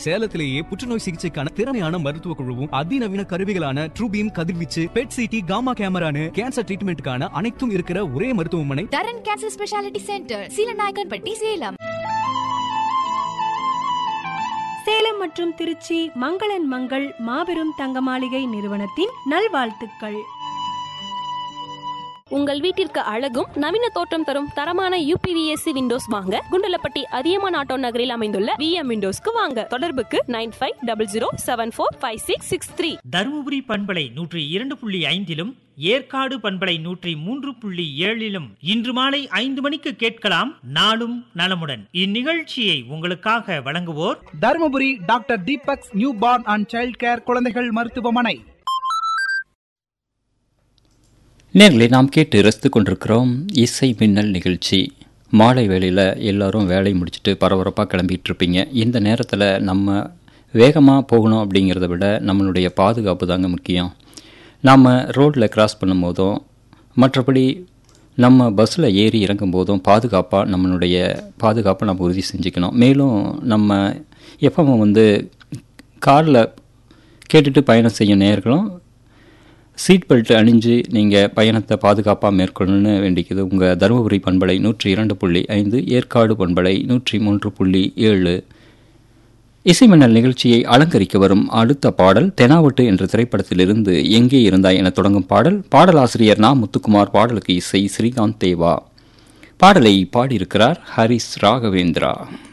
சேலத்திலேயே புற்றுநோய் சிகிச்சைக்கான திறமையான மருத்துவ குழுவும் அதிநவீன கருவிகளான ட்ரூபீம் கதிர்வீச்சு பெட் சிடி காமா கேமரானு கேன்சர் ட்ரீட்மெண்ட்டுக்கான அனைத்தும் இருக்கிற ஒரே மருத்துவமனை Dharan cancer speciality centre Seelanaickenpatti Salem Salem மற்றும் திருச்சி மங்களன் மங்கள் மாபெரும் தங்க மாளிகை நிறுவனத்தின் நல்வாழ்த்துக்கள் உங்கள் வீட்டிற்கு அழகும் நவீன தோற்றம் தரும் தரமான யூபிவிஎஸ்சி விண்டோஸ் வாங்க குண்டலப்பட்டி அதியமான் ஆட்டோ நகரில் அமைந்துள்ள விஎம் விண்டோஸ்க்கு வாங்க தொடர்புக்கு nine five double zero seven four five six six three Dharmapuri பண்பலை நூற்றி இரண்டு புள்ளி ஐந்திலும் ஏற்காடு பண்பலை நூற்றி மூன்று புள்ளி ஏழிலும் இன்று மாலை ஐந்து மணிக்கு கேட்கலாம் நாளும் நலமுடன் இந்நிகழ்ச்சியை உங்களுக்காக வழங்குவோர் Dharmapuri doctor Deepak's newborn and child care குழந்தைகள் மருத்துவமனை நேர்களை நாம் கேட்டு ரசித்து கொண்டிருக்கிறோம் இசை மின்னல் நிகழ்ச்சி மாலை வேளையில் எல்லாரும் வேலை முடிச்சுட்டு பரபரப்பாக கிளம்பிட்டு இருப்பீங்க இந்த நேரத்தில் நம்ம வேகமாக போகணும் அப்படிங்கிறத விட நம்மளுடைய பாதுகாப்பு தாங்க முக்கியம் நாம் ரோட்டில் கிராஸ் பண்ணும்போதும் மற்றபடி நம்ம பஸ்ஸில் ஏறி இறங்கும் போதும் பாதுகாப்பாக நம்மளுடைய பாதுகாப்பை நம்ம உறுதி செஞ்சுக்கணும் மேலும் நம்ம எப்போ வந்து காரில் கேட்டுட்டு பயணம் செய்யும் நேர்களும் சீட் பெல்ட் அணிஞ்சு நீங்கள் பயணத்தை பாதுகாப்பாக மேற்கொள்ளணும்னு வேண்டிக்குது உங்கள் தருமபுரி பண்பலை நூற்றி இரண்டு புள்ளி ஐந்து ஏற்காடு பண்பலை நூற்றி மூன்று புள்ளி ஏழு இசைமன்னல் நிகழ்ச்சியை அலங்கரிக்க வரும் அடுத்த பாடல் தெனாவட்டு என்ற திரைப்படத்திலிருந்து எங்கே இருந்தாய் என தொடங்கும் பாடல் பாடலாசிரியர் நா முத்துக்குமார் பாடலுக்கு இசை ஸ்ரீகாந்த் தேவா பாடலை பாடியிருக்கிறார் ஹரிஸ் ராகவேந்திரா